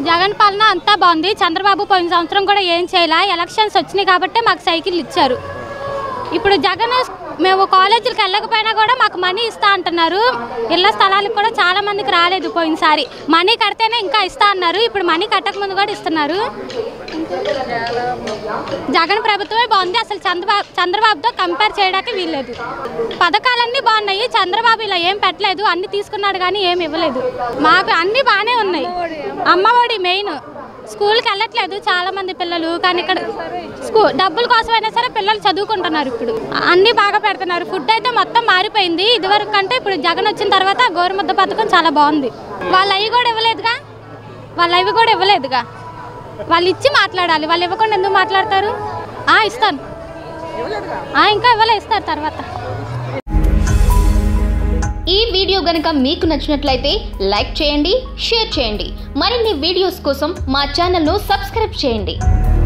జగన్ పాలన అంతా బాగుంది చంద్రబాబు పోయిన సంవత్సరం కూడా ఏం చేయలే ఎలక్షన్స్ వచ్చినాయి కాబట్టి మాకు సైకిల్ ఇచ్చారు ఇప్పుడు జగన్ మేము కాలేజీలకు వెళ్ళకపోయినా కూడా మాకు మనీ ఇస్తా అంటున్నారు ఇళ్ళ స్థలాలకు కూడా చాలా మందికి రాలేదు పోయినసారి మనీ కడితేనే ఇంకా ఇస్తా అన్నారు ఇప్పుడు మనీ కట్టక ముందు కూడా ఇస్తున్నారు జగన్ ప్రభుత్వమే బాగుంది అసలు చంద్రబాబు చంద్రబాబుతో కంపేర్ చేయడానికి వీల్లేదు పథకాలన్నీ బాగున్నాయి చంద్రబాబు ఇలా ఏం పెట్టలేదు అన్ని తీసుకున్నాడు కానీ ఏం ఇవ్వలేదు మాకు అన్నీ బాగానే ఉన్నాయి అమ్మఒడి మెయిన్ స్కూల్కి వెళ్ళట్లేదు చాలా మంది పిల్లలు కానీ ఇక్కడ స్కూల్ డబ్బుల కోసమైనా సరే పిల్లలు చదువుకుంటున్నారు ఇప్పుడు అన్నీ బాగా పెడుతున్నారు ఫుడ్ అయితే మొత్తం మారిపోయింది ఇదివరకు కంటే ఇప్పుడు జగన్ వచ్చిన తర్వాత గోరుముద్ద పథకం చాలా బాగుంది వాళ్ళు అవి కూడా ఇవ్వలేదుగా వాళ్ళు అవి కూడా ఇవ్వలేదుగా వాళ్ళు ఇచ్చి మాట్లాడాలి వాళ్ళు ఇవ్వకుండా ఎందుకు మాట్లాడతారు ఆ, ఇస్తాను ఆ, ఇంకా ఇవ్వలే ఇస్తారు తర్వాత ఈ వీడియో గనుక మీకు నచ్చినట్లయితే లైక్ చేయండి షేర్ చేయండి మరిన్ని వీడియోస్ కోసం మా ఛానల్ను సబ్స్క్రైబ్ చేయండి